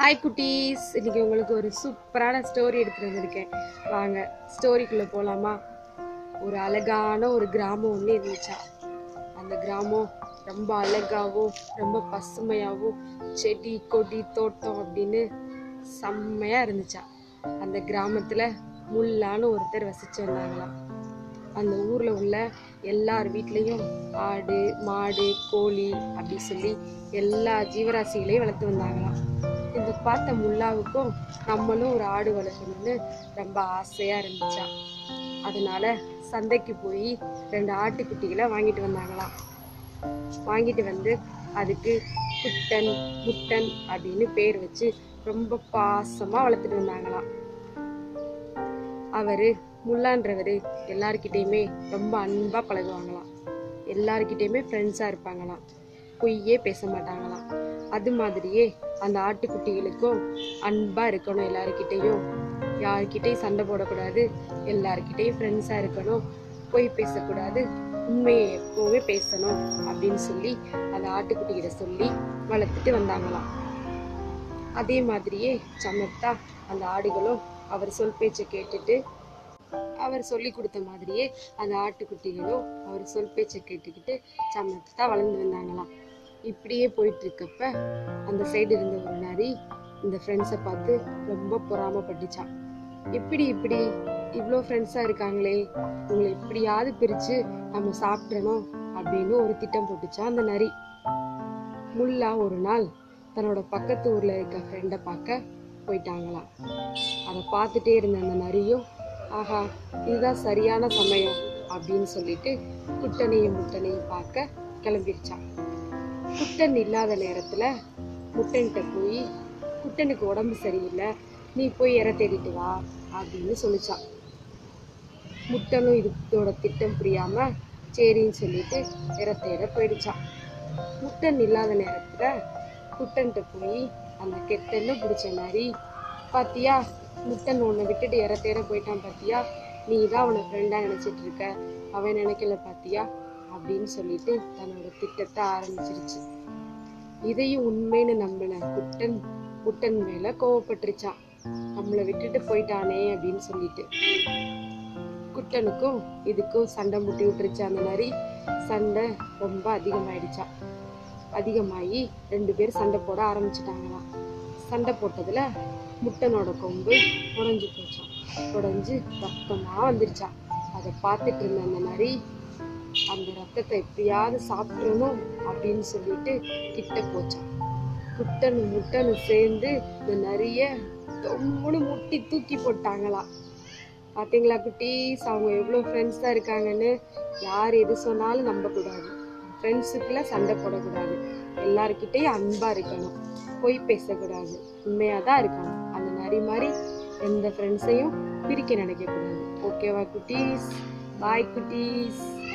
hi குட்டீஸ் இன்னைக்கு உங்களுக்கு ஒரு சூப்பரான ஸ்டோரி எடுத்துட்டு வந்திருக்கேன் வாங்க ஸ்டோரிக்குள்ள போலாமா ஒரு அழகான ஒரு கிராமம் ஒன்று இருந்துச்சா அந்த கிராமம் ரொம்ப அழகாவும் ரொம்ப பசுமையாகவும் செடி கொடி தோட்டம் அப்படின்னு செம்மையா இருந்துச்சா அந்த கிராமத்துல முல்லான்னு ஒருத்தர் வசிச்சு வந்தாங்களாம் அந்த ஊர்ல உள்ள எல்லார் வீட்லயும் ஆடு மாடு கோழி அப்படி சொல்லி எல்லா ஜீவராசிகளையும் வளர்த்து வந்தாங்களாம் இதை பார்த்த முல்லாவுக்கும் நம்மளும் ஒரு ஆடு வளர்க்கணும்னு ரொம்ப ஆசையா இருந்துச்சா அதனால சந்தைக்கு போய் ரெண்டு ஆட்டுக்குட்டிகளை வாங்கிட்டு வந்தாங்களாம் வாங்கிட்டு வந்து அதுக்கு குட்டன் முட்டன் அப்படின்னு பேர் வச்சு ரொம்ப பாசமா வளர்த்துட்டு வந்தாங்களாம் அவரு முல்லான்றவரு எல்லார்கிட்டயுமே ரொம்ப அன்பா பழகுவாங்களாம் எல்லார்கிட்டயுமே ஃப்ரெண்ட்ஸா இருப்பாங்களாம் பொய்யே பேச மாட்டாங்களாம் அது மாதிரியே அந்த ஆட்டுக்குட்டிகளுக்கும் அன்பா இருக்கணும் எல்லாருக்கிட்டையும் யார்கிட்டயும் சண்டை போடக்கூடாது எல்லார்கிட்டயும் ஃப்ரெண்ட்ஸா இருக்கணும் பொய் பேசக்கூடாது உண்மையை எப்பவுமே பேசணும் அப்படின்னு சொல்லி அந்த ஆட்டுக்குட்டிகிட்ட சொல்லி வளர்த்துட்டு வந்தாங்களாம் அதே மாதிரியே சமத்தா அந்த ஆடுகளும் அவர் சொல் பேச்சை கேட்டுட்டு அவர் சொல்லி கொடுத்த மாதிரியே அந்த ஆட்டுக்குட்டிகளும் அவர் சொல் பேச்சை கேட்டுக்கிட்டு சமத்தா வளர்ந்து வந்தாங்களாம் இப்படியே போயிட்டு இருக்கப்ப அந்த சைடு இருந்த ஒரு நரி இந்த ஃப்ரெண்ட்ஸை பார்த்து ரொம்ப பொறாமப்பட்டுச்சான் எப்படி இப்படி இவ்வளோ ஃப்ரெண்ட்ஸாக இருக்காங்களே உங்களை எப்படியாவது பிரித்து நம்ம சாப்பிட்றணும் அப்படின்னு ஒரு திட்டம் போட்டுச்சான் அந்த நரி முல்லா ஒரு நாள் தன்னோட பக்கத்து ஊர்ல இருக்க ஃப்ரெண்டை பார்க்க போயிட்டாங்களாம் அதை பார்த்துட்டே இருந்த அந்த நரியும் ஆஹா இதுதான் சரியான சமயம் அப்படின்னு சொல்லிட்டு குட்டனையும் முட்டனையும் பார்க்க கிளம்பிருச்சான் குட்டன் இல்லாத நேரத்துல முட்டன்கிட்ட போய் குட்டனுக்கு உடம்பு சரியில்லை நீ போய் இற தேடிட்டு வா அப்படின்னு சொல்லிச்சான் முட்டனும் இதோட திட்டம் புரியாம சரின்னு சொல்லிட்டு இற தேட போயிடுச்சான் முட்டன் இல்லாத நேரத்துல குட்டன்கிட்ட போய் அந்த கெட்டன்னு பிடிச்ச மாதிரி பாத்தியா முட்டன் உன்னை விட்டுட்டு இற தேட போயிட்டான் பாத்தியா நீ தான் அவனை ஃப்ரெண்டா நினைச்சிட்டு இருக்க அவன் நினைக்கல பாத்தியா அப்படின்னு சொல்லிட்டு தன்னோட திட்டத்தை ஆரம்பிச்சிருச்சு இதையும் உண்மைன்னு நம்பின குட்டன் குட்டன் மேல கோவப்பட்டுருச்சான் நம்மளை விட்டுட்டு போயிட்டானே அப்படின்னு சொல்லிட்டு குட்டனுக்கும் இதுக்கும் சண்டை முட்டி விட்டுருச்சு அந்த மாதிரி சண்டை ரொம்ப அதிகமாயிடுச்சான் அதிகமாகி ரெண்டு பேர் சண்டை போட ஆரம்பிச்சிட்டாங்களாம் சண்டை போட்டதுல முட்டனோட கொம்பு உடைஞ்சு போச்சான் உடைஞ்சு ரத்தமா வந்துருச்சான் அதை பார்த்துட்டு இருந்த அந்த நரி அந்த ரத்தத்தை எப்படியாவது சாப்பிட்றணும் அப்படின்னு சொல்லிட்டு கிட்ட போச்சான் குட்டனு முட்டனு சேர்ந்து இந்த நரிய தொம்முன்னு முட்டி தூக்கி போட்டாங்களாம் பாத்தீங்களா குட்டீஸ் அவங்க எவ்வளோ ஃப்ரெண்ட்ஸாக இருக்காங்கன்னு யார் எது சொன்னாலும் நம்பக்கூடாது ஃப்ரெண்ட்ஸுக்குள்ள சண்டை போடக்கூடாது எல்லார்கிட்டயும் அன்பா இருக்கணும் பொய் பேசக்கூடாது உண்மையாக தான் இருக்கணும் அந்த நரி மாதிரி எந்த ஃப்ரெண்ட்ஸையும் பிரிக்க நினைக்கக்கூடாது ஓகேவா குட்டீஸ் பாய் குட்டீஸ்